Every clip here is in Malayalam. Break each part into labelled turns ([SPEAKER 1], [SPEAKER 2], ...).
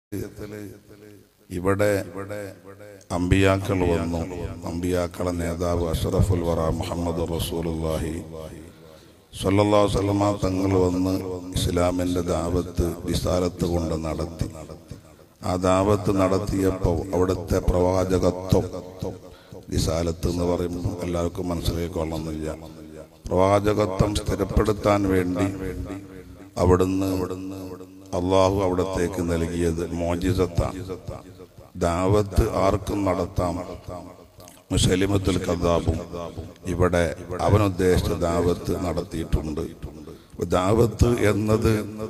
[SPEAKER 1] ഇവിടെ അമ്പിയാക്കൾ വന്നു അമ്പിയാക്കളെ നേതാവ് അഷറഫുൽ വറ മുഹമ്മദ് റസൂലുള്ളാഹി സല്ലല്ലാഹു സല്ലമ തങ്ങൾ വന്ന് ഇസ്ലാമിന്റെ ദാവത്ത് വിസാലത്ത് കൊണ്ട് നടത്തി ആ ദാവത്ത് നടത്തിയപ്പോൾ അവിടുത്തെ പ്രവാചകത്വം വിസാലത്ത് എന്ന് പറയുമ്പോൾ എല്ലാവർക്കും മനസ്സിലായിക്കൊള്ളുന്നില്ല പ്രവാചകത്വം സ്ഥിരപ്പെടുത്താൻ വേണ്ടി അവിടുന്ന് അള്ളാഹു അവിടത്തേക്ക് നൽകിയത് മോജിസത്താണ് ദാവത്ത് ആർക്കും നടത്താം മുസലിമത്തുൽ കദാബും ഇവിടെ അവനുദ്ദേശിച്ച ദാവത്ത് നടത്തിയിട്ടുണ്ട് ദാവത്ത് എന്നത്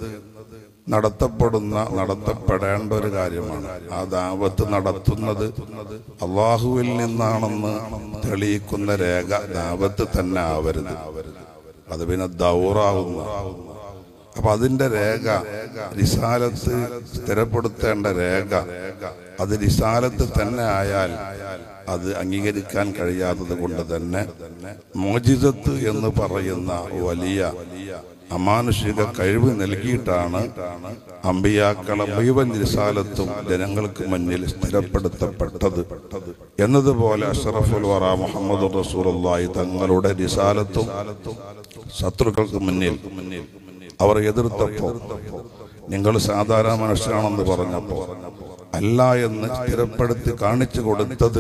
[SPEAKER 1] നടത്തപ്പെടുന്ന നടത്തപ്പെടേണ്ട ഒരു കാര്യമാണ് ആ ദാവത്ത് നടത്തുന്നത് അള്ളാഹുവിൽ നിന്നാണെന്ന് തെളിയിക്കുന്ന രേഖ ദാവത്ത് തന്നെ ആവരുത് അത് പിന്നെ ദൗറാവുന്നു അപ്പൊ അതിന്റെ രേഖ റിസാലത്ത് സ്ഥിരപ്പെടുത്തേണ്ട രേഖ അത് റിസാലത്ത് തന്നെ ആയാൽ അത് അംഗീകരിക്കാൻ കഴിയാത്തത് കൊണ്ട് തന്നെ മോചിതത്ത് എന്ന് പറയുന്ന വലിയ അമാനുഷിക കഴിവ് നൽകിയിട്ടാണ് അമ്പിയാക്കളെ മുഴുവൻ റിസാലത്തും ജനങ്ങൾക്ക് മുന്നിൽ സ്ഥിരപ്പെടുത്തപ്പെട്ടത് എന്നതുപോലെ അഷറഫുൽ വറ മുഹമ്മദ് റസൂലുള്ളാഹി തങ്ങളുടെ റിസാലത്തും ശത്രുക്കൾക്ക് മുന്നിൽ അവർ എതിർത്തപ്പോ നിങ്ങൾ സാധാരണ മനുഷ്യനാണെന്ന് പറഞ്ഞപ്പോ അല്ല എന്ന് സ്ഥിരപ്പെടുത്തി കാണിച്ചു കൊടുത്തത്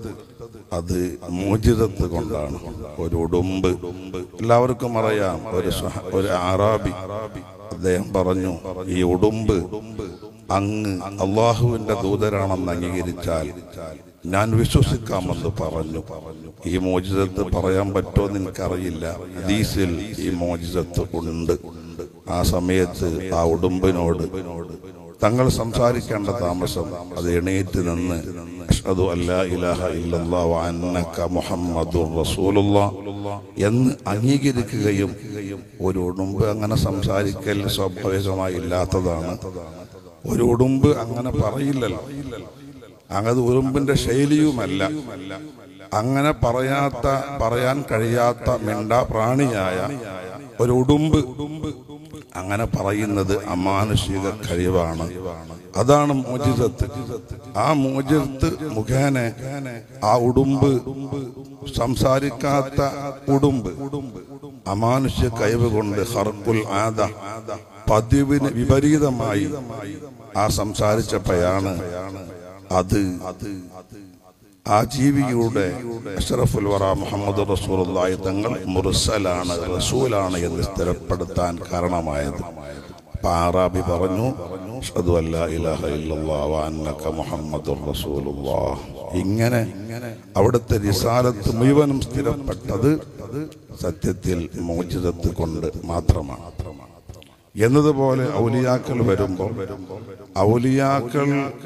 [SPEAKER 1] അത് മോചിതത്ത് കൊണ്ടാണ് ഒരു ഉടുമ്പ് എല്ലാവർക്കും അറിയാം ഒരു സ്വഹ- ഒരു ആറാബി അദ്ദേഹം പറഞ്ഞു ഈ ഉടുമ്പ് അങ്ങ് അള്ളാഹുവിന്റെ ദൂതരാണെന്ന് അംഗീകരിച്ചാൽ ഞാൻ വിശ്വസിക്കാമെന്ന് പറഞ്ഞു ഈ മോചിതത്ത് പറയാൻ പറ്റുമോ എന്ന് എനിക്കറിയില്ല ഹദീസിൽ ഈ മോചിതത്ത് ഉണ്ട് ആ സമയത്ത് ആ ഉടുമ്പിനോട് തങ്ങൾ സംസാരിക്കേണ്ട താമസം അത് എണീറ്റ് നിന്ന് അഷ്ഹദു അല്ലാ ഇലാഹ ഇല്ലല്ലാഹു വ അന്നക മുഹമ്മദുർ റസൂലുള്ളാഹ് എന്ന് അംഗീകരിക്കുകയും ഒരു ഉടുമ്പ് അങ്ങനെ സംസാരിക്കൽ സ്വാഭാവികമായി ഇല്ലാത്തതാണ് ഒരു ഉടുമ്പ് അങ്ങനെ പറയില്ലല്ലോ അങ്ങനെ ഉറുമ്പിന്റെ ശൈലിയുമല്ല അങ്ങനെ പറയാത്ത പറയാൻ കഴിയാത്ത മിണ്ട പ്രാണിയായ ഒരു ഉടുമ്പ് അങ്ങനെ പറയുന്നത് അമാനുഷിക കഴിവാണ് അതാണ് മോചിതത്ത് ആ മോചിതത്ത് മുഖേന ആ ഉടുമ്പ് സംസാരിക്കാത്ത ഉടുമ്പ് അമാനുഷ്യ കഴിവ് കൊണ്ട് ഹർക്കുൽ ആദ പതിവിന് വിപരീതമായി ആ സംസാരിച്ചപ്പോഴാണ് അത് ആ ജീവിയുടെ അഷറഫുൽ വറ മുഹമ്മദ് റസൂലുള്ളാഹി തങ്ങൾ മുർസലാണ് റസൂലാണ് എന്ന് സ്ഥിരപ്പെടുത്താൻ കാരണമായത് അപ്പൊ ആറാബി പറഞ്ഞു അഷ്ഹദു അല്ലാ ഇലാഹ ഇല്ലല്ലാഹ് വ അന്നക മുഹമ്മദുർ റസൂലുള്ളാഹ് ഇങ്ങനെ അവിടുത്തെ റിസാലത്ത് മുഴുവനും സ്ഥിരപ്പെട്ടത് സത്യത്തിൽ മോചിതത്ത് കൊണ്ട് മാത്രമാണ് എന്നതുപോലെ ഔലിയാക്കൾ വരുമ്പോൾ ഔലിയാക്കൾ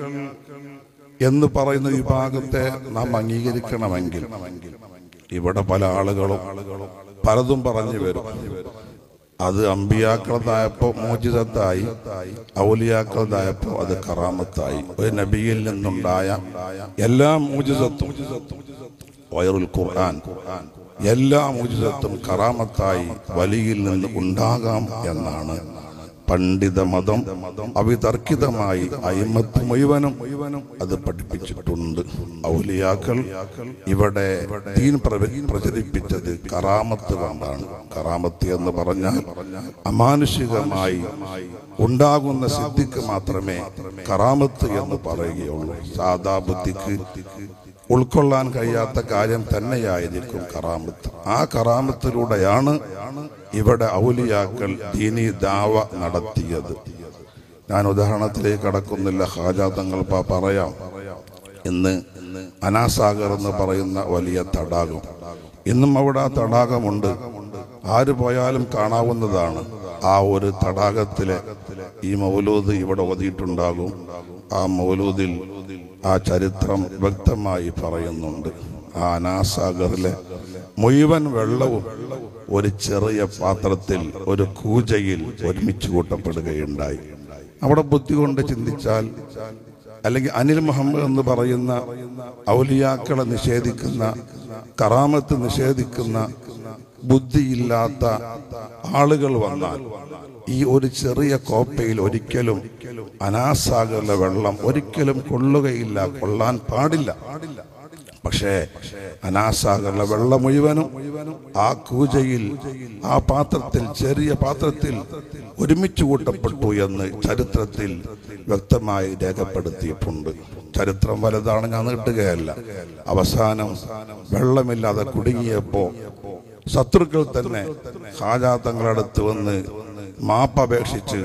[SPEAKER 1] എന്ന് പറയുന്ന വിഭാഗത്തെ നാം അംഗീകരിക്കണമെങ്കിൽ ഇവിടെ പല ആളുകളും പലതും പറഞ്ഞു വരും അത് അമ്പിയാക്കളതായപ്പോ മോചിതത്തായി ഔലിയാക്കളതായപ്പോ അത് കറാമത്തായി ഒരു നബിയിൽ നിന്നുണ്ടായ എല്ലാ മോചിതത്തും വയറുൽ ഖുർആൻ എല്ലാ മോചിതത്തും കറാമത്തായി വലിയിൽ നിന്ന് ഉണ്ടാകാം എന്നാണ് പണ്ഡിത മതം അവിതർക്കിതമായി അയിമത്ത് മുഴുവനും അത് പഠിപ്പിച്ചിട്ടുണ്ട് ഔലിയാക്കൾ ഇവിടെ ദീൻ പ്രവ- പ്രചരിപ്പിച്ചത് കറാമത്ത് കൊണ്ടാണ് കറാമത്ത് എന്ന് പറഞ്ഞാൽ അമാനുഷികമായി ഉണ്ടാകുന്ന സിദ്ധിക്ക് മാത്രമേ കറാമത്ത് എന്ന് പറയുകയുള്ളൂ സാധാ ബുദ്ധിക്ക് ഉൾക്കൊള്ളാൻ കഴിയാത്ത കാര്യം തന്നെയായിരിക്കും കറാമത്ത് ആ കറാമത്തിലൂടെയാണ് ഇവിടെ ഔലിയാക്കൾ ദീനി ദാവ നടത്തിയത് ഞാൻ ഉദാഹരണത്തിലേക്ക് കടക്കുന്നില്ല ഹാജാതങ്ങൾ പറയാം ഇന്ന് അനാസാഗർ എന്ന് പറയുന്ന വലിയ തടാകം ഇന്നും അവിടെ ആ തടാകമുണ്ട് ആര് പോയാലും കാണാവുന്നതാണ് ആ ഒരു തടാകത്തിലെ ഈ മൗലൂദ് ഇവിടെ ഓതിയിട്ടുണ്ടാകും ആ മൗലൂദിൽ ആ ചരിത്രം വ്യക്തമായി പറയുന്നുണ്ട് ആ അനാസാഗറിലെ മുഴുവൻ വെള്ളവും ഒരു ചെറിയ പാത്രത്തിൽ ഒരു കൂജയിൽ ഒരുമിച്ച് കൂട്ടപ്പെടുകയുണ്ടായി അവിടെ ബുദ്ധി കൊണ്ട് ചിന്തിച്ചാൽ അല്ലെങ്കിൽ അനിൽ മുഹമ്മദ് എന്ന് പറയുന്ന ഔലിയാക്കളെ നിഷേധിക്കുന്ന കറാമത്ത് നിഷേധിക്കുന്ന ബുദ്ധിയില്ലാത്ത ആളുകൾ വന്നാൽ ഈ ഒരു ചെറിയ കോപ്പയിൽ ഒരിക്കലും അനാസാഗറിലെ വെള്ളം ഒരിക്കലും കൊള്ളുകയില്ല കൊള്ളാൻ പാടില്ല പക്ഷേ അനാസാഗറിലെ വെള്ളം മുഴുവനും ആ കൂജയിൽ ആ പാത്രത്തിൽ ചെറിയ പാത്രത്തിൽ ഒരുമിച്ച് കൂട്ടപ്പെട്ടു എന്ന് ചരിത്രത്തിൽ വ്യക്തമായി രേഖപ്പെടുത്തിയിട്ടുണ്ട് ചരിത്രം വലുതാണ് ഞാൻ നീട്ടുകയല്ല അവസാനം വെള്ളമില്ലാതെ കുടുങ്ങിയപ്പോ ശത്രുക്കൾ തന്നെ ഹാജാത്തങ്ങളടുത്ത് വന്ന് മാപ്പപേക്ഷിച്ച്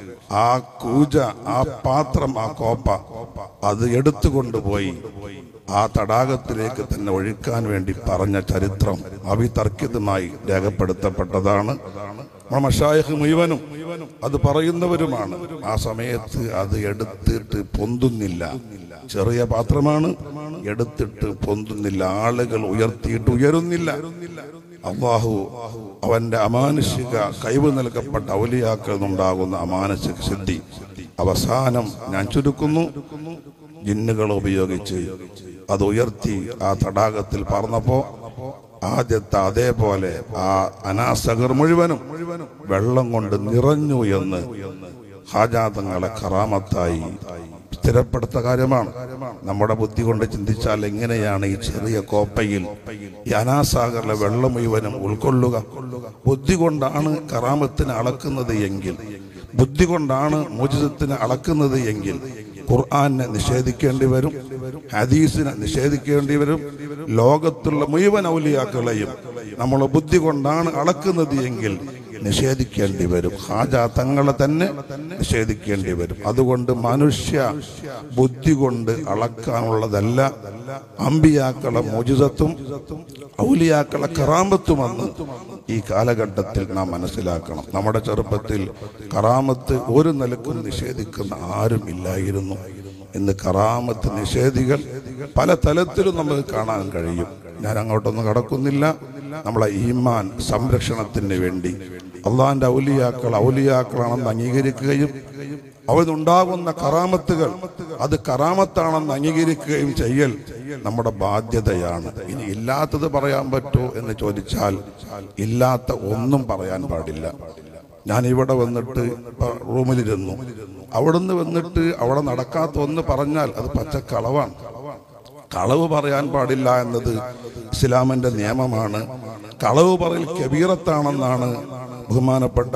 [SPEAKER 1] ആ കൂജ ആ പാത്രം ആ കോപ്പ അത് എടുത്തുകൊണ്ടുപോയി ആ തടാകത്തിലേക്ക് തന്നെ ഒഴുക്കാൻ വേണ്ടി പറഞ്ഞ ചരിത്രം അവിതർക്കിതമായി രേഖപ്പെടുത്തപ്പെട്ടതാണ് നമ്മുടെ മഷായഹ് മുഴുവനും അത് പറയുന്നവരുമാണ് ആ സമയത്ത് അത് എടുത്തിട്ട് പൊന്തുന്നില്ല ചെറിയ പാത്രമാണ് എടുത്തിട്ട് പൊന്തുന്നില്ല ആളുകൾ ഉയർത്തിയിട്ട് ഉയരുന്നില്ല അള്ളാഹു അവന്റെ അമാനുഷിക കഴിവ് നൽകപ്പെട്ട ഔലിയാക്കളിൽ നിന്നുണ്ടാകുന്ന അമാനുഷിക സിദ്ധി അവസാനം ഞാൻ ചുരുക്കുന്നു ജിന്നുകൾ ഉപയോഗിച്ച് അത് ഉയർത്തി ആ തടാകത്തിൽ പറന്നപ്പോ ആദ്യത്തെ അതേപോലെ ആ അനാസകർ മുഴുവനും വെള്ളം കൊണ്ട് നിറഞ്ഞു എന്ന് ഹാജാതങ്ങളെ കറാമത്തായി സ്ഥിരപ്പെടുത്ത കാര്യമാണ് നമ്മുടെ ബുദ്ധി കൊണ്ട് ചിന്തിച്ചാൽ എങ്ങനെയാണ് ഈ ചെറിയ കോപ്പയിൽ ഈ അനാസാഗറിലെ വെള്ളം മുഴുവനും ഉൾക്കൊള്ളുക ബുദ്ധി കൊണ്ടാണ് കറാമത്തിന് അളക്കുന്നത് എങ്കിൽ ബുദ്ധി കൊണ്ടാണ് മോചിതത്തിന് അളക്കുന്നത് എങ്കിൽ ഖുർആാനെ നിഷേധിക്കേണ്ടി വരും ഹദീസിനെ നിഷേധിക്കേണ്ടി വരും ലോകത്തുള്ള മുഴുവൻ ഔലിയാക്കളെയും നമ്മൾ ബുദ്ധി കൊണ്ടാണ് അളക്കുന്നത് എങ്കിൽ നിഷേധിക്കേണ്ടി വരും ഹാജ തങ്ങളെ തന്നെ നിഷേധിക്കേണ്ടി വരും അതുകൊണ്ട് മനുഷ്യ ബുദ്ധി കൊണ്ട് അളക്കാനുള്ളതല്ല അമ്പിയാക്കളെ മോചിതത്വം ഔലിയാക്കളെ കറാമത്തുമെന്ന് ഈ കാലഘട്ടത്തിൽ നാം മനസ്സിലാക്കണം നമ്മുടെ ചെറുപ്പത്തിൽ കറാമത്ത് ഒരു നിലക്കും നിഷേധിക്കുന്ന ആരും ഇല്ലായിരുന്നു ഇന്ന് കറാമത്ത് നിഷേധികൾ പല തലത്തിലും നമുക്ക് കാണാൻ കഴിയും ഞാൻ അങ്ങോട്ടൊന്നും കടക്കുന്നില്ല നമ്മളെ ഈമാൻ സംരക്ഷണത്തിന് വേണ്ടി അള്ളാന്റെ ഔലിയാക്കൾ ഔലിയാക്കളാണെന്ന് അംഗീകരിക്കുകയും അവനുണ്ടാകുന്ന കറാമത്തുകൾ അത് കറാമത്താണെന്ന് അംഗീകരിക്കുകയും ചെയ്യൽ നമ്മുടെ ബാധ്യതയാണ് ഇനി ഇല്ലാത്തത് പറയാൻ പറ്റുമോ എന്ന് ചോദിച്ചാൽ ഇല്ലാത്ത ഒന്നും പറയാൻ പാടില്ല ഞാൻ ഇവിടെ വന്നിട്ട് ഇപ്പൊ റൂമിലിരുന്നു അവിടുന്ന് വന്നിട്ട് അവിടെ നടക്കാത്ത ഒന്ന് പറഞ്ഞാൽ അത് പച്ചക്കളവാണ് കളവ് പറയാൻ പാടില്ല എന്നത് ഇസ്ലാമിന്റെ നിയമമാണ് കളവ് പറയൽ കബീറത്താണെന്നാണ് ബഹുമാനപ്പെട്ട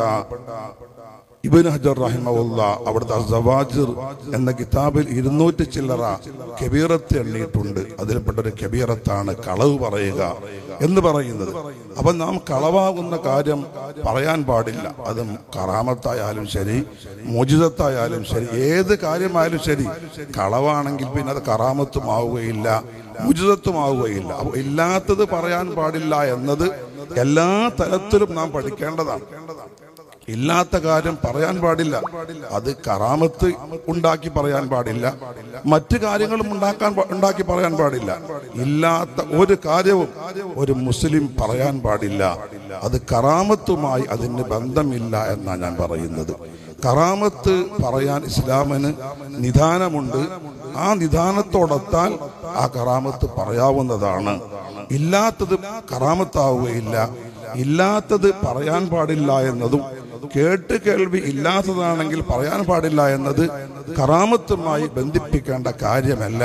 [SPEAKER 1] ഇബിൻ ഹജർ റഹിമുള്ള അവിടുത്തെ സവാജിർ എന്ന കിതാബിൽ ഇരുന്നൂറ്റി ചില്ലറ കബീറത്ത് എണ്ണിയിട്ടുണ്ട് അതിൽപ്പെട്ട ഒരു കബീറത്താണ് കളവ് പറയുക എന്ന് പറയുന്നത് അപ്പൊ നാം കളവാകുന്ന കാര്യം പറയാൻ പാടില്ല അത് കറാമത്തായാലും ശരി മോചിതത്തായാലും ശരി ഏത് കാര്യമായാലും ശരി കളവാണെങ്കിൽ പിന്നെ അത് കറാമത്തുമാവുകയില്ല മുജിതത്വമാവുകയില്ല അപ്പൊ ഇല്ലാത്തത് പറയാൻ പാടില്ല എന്നത് എല്ലാ തലത്തിലും നാം പഠിക്കേണ്ടതാണ് ഇല്ലാത്ത കാര്യം പറയാൻ പാടില്ല അത് കറാമത്ത് ഉണ്ടാക്കി പറയാൻ പാടില്ല മറ്റു കാര്യങ്ങളും ഉണ്ടാക്കാൻ പ- ഉണ്ടാക്കി പറയാൻ പാടില്ല ഇല്ലാത്ത ഒരു കാര്യവും ഒരു മുസ്ലിം പറയാൻ പാടില്ല അത് കറാമത്തുമായി അതിന് ബന്ധമില്ല എന്നാണ് ഞാൻ പറയുന്നത് കറാമത്ത് പറയാൻ ഇസ്ലാമിന് നിദാനമുണ്ട് ആ നിദാനത്തോടൊത്താൽ ആ കറാമത്ത് പറയാവുന്നതാണ് ഇല്ലാത്തത് കറാമത്താവുകയില്ല ഇല്ലാത്തത് പറയാൻ പാടില്ല എന്നതും കേട്ട് കേൾവി ഇല്ലാത്തതാണെങ്കിൽ പറയാൻ പാടില്ല എന്നത് കറാമത്തുമായി ബന്ധിപ്പിക്കേണ്ട കാര്യമല്ല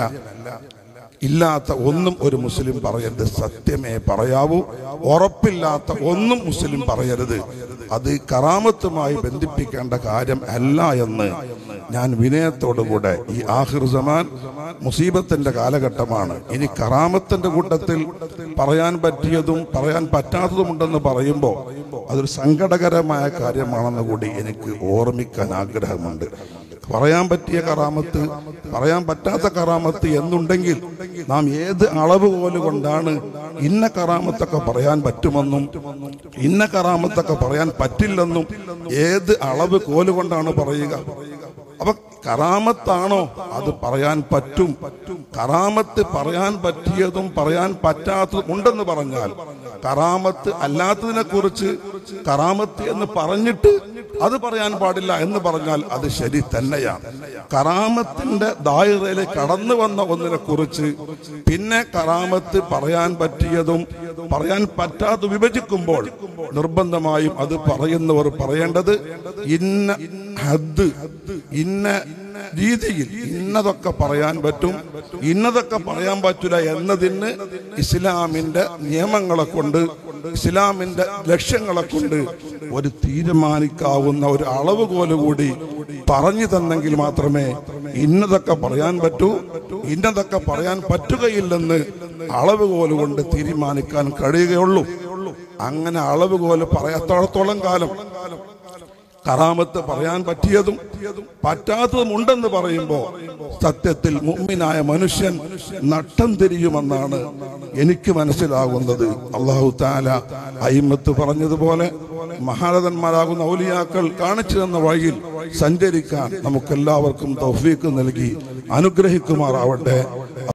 [SPEAKER 1] ഇല്ലാത്ത ഒന്നും ഒരു മുസ്ലിം പറയരുത് സത്യമേ പറയാവൂ ഉറപ്പില്ലാത്ത ഒന്നും മുസ്ലിം പറയരുത് അത് കറാമത്തുമായി ബന്ധിപ്പിക്കേണ്ട കാര്യം അല്ല എന്ന് ഞാൻ വിനയത്തോടുകൂടെ ഈ ആഹിർ സമാൻ മുസീബത്തിന്റെ കാലഘട്ടമാണ് ഇനി കറാമത്തിന്റെ കൂട്ടത്തിൽ പറയാൻ പറ്റിയതും പറയാൻ പറ്റാത്തതുമുണ്ടെന്ന് പറയുമ്പോൾ അതൊരു സങ്കടകരമായ കാര്യമാണെന്ന് കൂടി എനിക്ക് ഓർമ്മിക്കാൻ ആഗ്രഹമുണ്ട് പറയാൻ പറ്റിയ കറാമത്ത് പറയാൻ പറ്റാത്ത കറാമത്ത് എന്നുണ്ടെങ്കിൽ നാം ഏത് അളവ് പോലെ കൊണ്ടാണ് ഇന്ന കറാമത്തൊക്കെ പറയാൻ പറ്റുമെന്നും ഇന്ന കറാമത്തൊക്കെ പറയാൻ പറ്റില്ലെന്നും ഏത് അളവ് കോല് കൊണ്ടാണ് പറയുക അപ്പൊ കറാമത്താണോ അത് പറയാൻ പറ്റും കറാമത്ത് പറയാൻ പറ്റിയതും പറയാൻ പറ്റാത്തതും ഉണ്ടെന്ന് പറഞ്ഞാൽ കറാമത്ത് അല്ലാത്തതിനെ കുറിച്ച് കറാമത്ത് എന്ന് പറഞ്ഞിട്ട് അത് പറയാൻ പാടില്ല എന്ന് പറഞ്ഞാൽ അത് ശരി തന്നെയാണ് കറാമത്തിന്റെ ദായിറയിലേക്ക് കടന്നു വന്ന ഒന്നിനെ കുറിച്ച് പിന്നെ കറാമത്ത് പറയാൻ പറ്റിയതും പറയാൻ പറ്റാതെ വിഭജിക്കുമ്പോൾ നിർബന്ധമായും അത് പറയുന്നവർ പറയേണ്ടത് ഇന്ന ഹദ് ഇന്ന രീതിയിൽ ഇന്നതൊക്കെ പറയാൻ പറ്റും ഇന്നതൊക്കെ പറയാൻ പറ്റില്ല എന്നതിന് ഇസ്ലാമിന്റെ നിയമങ്ങളെ കൊണ്ട് ഇസ്ലാമിന്റെ ലക്ഷ്യങ്ങളെ കൊണ്ട് ഒരു തീരുമാനിക്കാവുന്ന ഒരു അളവുകോല് കൂടി പറഞ്ഞു തന്നെങ്കിൽ മാത്രമേ ഇന്നതൊക്കെ പറയാൻ പറ്റൂ ഇന്നതൊക്കെ പറയാൻ പറ്റുകയില്ലെന്ന് അളവുകോല് കൊണ്ട് തീരുമാനിക്കാൻ കഴിയുകയുള്ളൂ അങ്ങനെ അളവുകോല് പറയാത്തോളത്തോളം കാലം കറാമത്ത് പറയാൻ പറ്റിയതും പറ്റാത്തതും ഉണ്ടെന്ന് പറയുമ്പോൾ സത്യത്തിൽ മുമ്മിനായ മനുഷ്യൻ നട്ടം തിരിയുമെന്നാണ് എനിക്ക് മനസ്സിലാകുന്നത് അള്ളാഹു താല അയിമത്ത് പറഞ്ഞതുപോലെ മഹാരഥന്മാരാകുന്ന ഔലിയാക്കൾ കാണിച്ചു തന്ന വഴിയിൽ സഞ്ചരിക്കാൻ നമുക്കെല്ലാവർക്കും തൗഫീക്ക് നൽകി അനുഗ്രഹിക്കുമാറാവട്ടെ